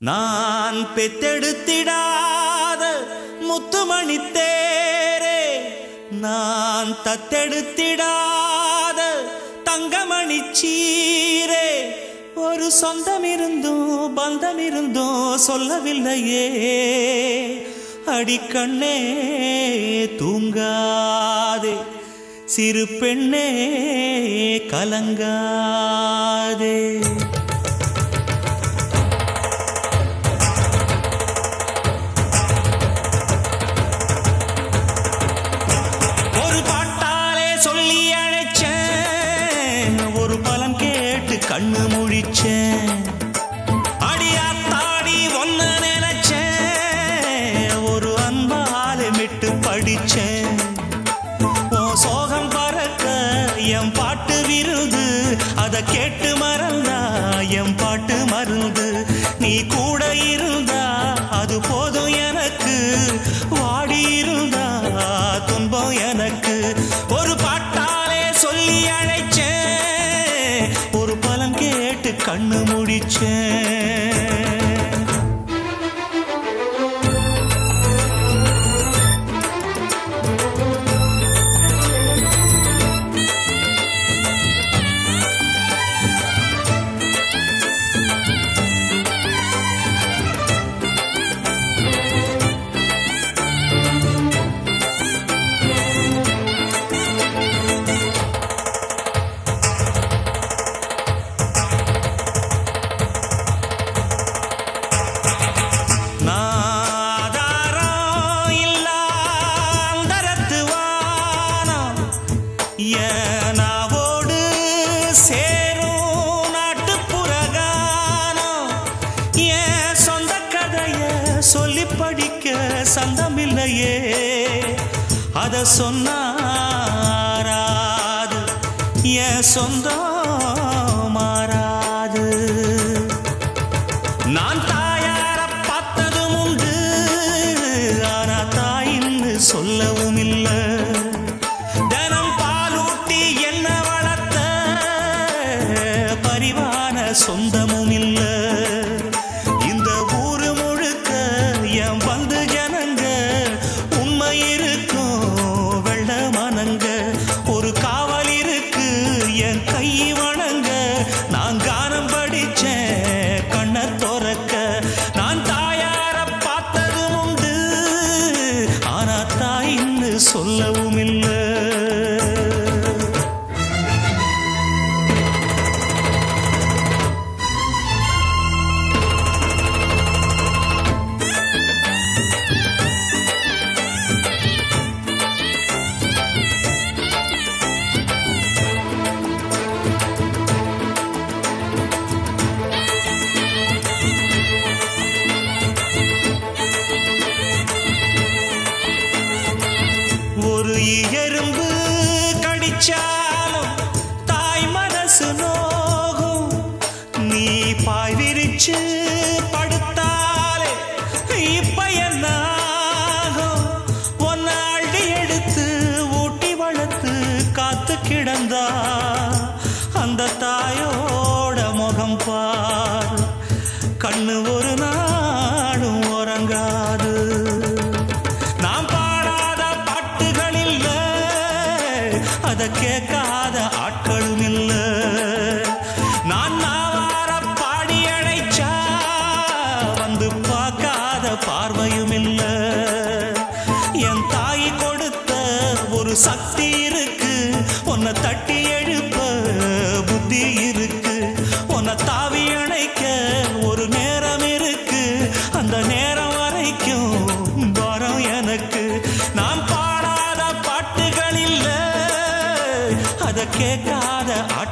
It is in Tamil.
நான் பெத்தெடுத்திடாத முத்துமணி தேரே நான் தத்தெடுத்திடாத தங்கமணி சீரே ஒரு சொந்தம் இருந்தும் பந்தம் இருந்தும் சொல்லவில்லையே அடிக்கண்ணே தூங்காதே சிறு பெண்ணே கலங்காதே ஒரு பாட்டாலே சொல்லி அழைச்சேன் ஒரு பலன் கேட்டு கண்ணு முழிச்சேன் அடியாத்தாடி ஒன்ன நினைச்சேன் ஒரு அன்பாலே மிட்டு படிச்சேன் உன் சோகம் பறக்க என் பாட்டு விருது அத கேட்டு மறந்தா என் பாட்டு மருந்து நீ கூட இருந்தா அது போதும் எனக்கு வாடி இருந்தா துன்பம் எனக்கு ஒரு பாட்டாலே சொல்லி அழைச்சேன் ஒரு பலன் கேட்டு கண்ணு முடிச்சேன் நாதாரம் இல்லா அந்தரத்து வானம் என் நாவோடு சேரும் நாட்டுப்புற கானம் என் சொந்த கதைய சொல்லி படிக்க சந்தமில்லையே அத சொன்னாராது என் சொந்தம் மாறாது நான் தாயார பார்த்ததும் உண்டு ஆனா தாயின்னு சொல்லவும் இல்ல தினம் பாலூட்டி என்ன வளர்த்த பரிவான சொந்தமும் இல்ல இந்த ஊரு முழுக்க என் வந்து ஜனங்க உண்மை இருக்கும் வெள்ள மனங்க ஒரு காவல் இருக்கு என் கை வணங்க நான் கானம் படிச்சேன் கண்ண துறக்க நான் தாயார பார்த்ததும் உண்டு ஆனா தாயின்னு சொல்லவும் இல்லை ஒரு எறும்பு கடிச்சாலும் தாய் மனசு நோகும் நீ பாய் விரிச்சு படுத்தாலே இப்ப என்ன ஆகும்? உன்னை அள்ளி எடுத்து ஊட்டி வளர்த்து காத்து கிடந்தா அந்த தாயோட முகம் பார் கண்ணு ஒரு நாடும் உறங்காது நாம் பாடாத பாட்டுகள் இல்ல அத கேட்காத ஆட்களும் இல்ல நான் நாவார பாடி அழைச்சா வந்து பார்க்காத பார்வையும் இல்ல என் தாய் கொடுத்த ஒரு சக்தி இருக்கு உன்னை தட்டி எழுப்ப புத்தி இருக்கு உன்னை தாவி அணைக்க ஒரு நேரம் இருக்கு அந்த நேரம் வரைக்கும் வரம் எனக்கு நான் பாடாத பாட்டுகள் இல்ல அத கேட்காத